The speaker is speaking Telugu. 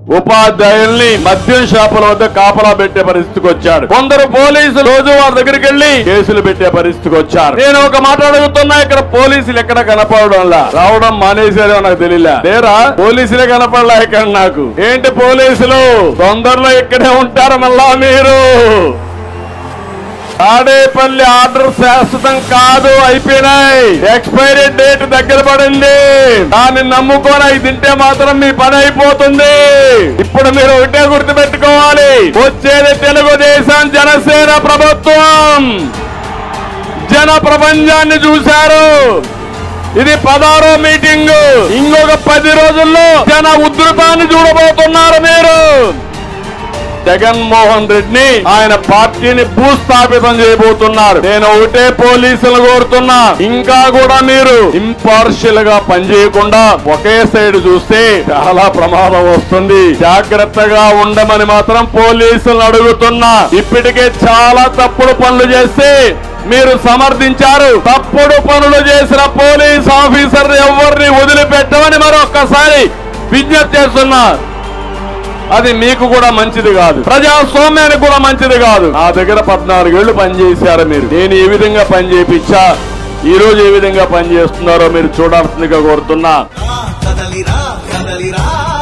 ఉపాధ్యాయుల్ని మద్యం షాపుల వద్ద కాపలా పెట్టే పరిస్థితికి వచ్చాడు కొందరు పోలీసులు రోజు వారి దగ్గరికి వెళ్లి కేసులు పెట్టే పరిస్థితికి వచ్చారు నేను ఒక మాట అడుగుతున్నా ఇక్కడ పోలీసులు ఎక్కడ కనపడడంలా రావడం మానేశారో నాకు తెలియలే లేరా పోలీసులే కనపడలే ఇక్కడ నాకు ఏంటి పోలీసులు తొందరలో ఇక్కడే ఉంటారు మళ్ళా మీరు తాడేపల్లి ఆర్డర్ శాశ్వతం కాదు అయిపోయినాయి ఎక్స్పైరీ డేట్ దగ్గర పడింది దాన్ని నమ్ముకొని అవి తింటే మాత్రం మీ పని అయిపోతుంది ఇప్పుడు మీరు ఒకటే గుర్తు పెట్టుకోవాలి వచ్చేది తెలుగుదేశం జనసేన ప్రభుత్వం జన ప్రపంచాన్ని చూశారు ఇది పదారో మీటింగ్ ఇంకొక పది రోజుల్లో జన ఉధృతాన్ని చూడబోతున్నారు మీరు జగన్మోహన్ రెడ్డిని ఆయన పార్టీని భూస్థాపితం చేయబోతున్నారు నేను ఒకటే పోలీసులు కోరుతున్నా ఇంకా కూడా మీరు ఇంపార్షియల్ గా పనిచేయకుండా ఒకే సైడ్ చూస్తే చాలా ప్రమాదం వస్తుంది జాగ్రత్తగా ఉండమని మాత్రం పోలీసులను అడుగుతున్నా ఇప్పటికే చాలా తప్పుడు పనులు చేస్తే మీరు సమర్థించారు తప్పుడు పనులు చేసిన పోలీస్ ఆఫీసర్ ఎవరిని వదిలిపెట్టమని మరొక్కసారి విజ్ఞప్తి చేస్తున్నా అది మీకు కూడా మంచిది కాదు ప్రజాస్వామ్యానికి కూడా మంచిది కాదు నా దగ్గర పద్నాలుగేళ్లు పనిచేశారు మీరు నేను ఏ విధంగా పని చేయించా ఈ రోజు ఏ విధంగా పని చేస్తున్నారో మీరు చూడాల్సిందిగా కోరుతున్నా కదలిరా కదలిరా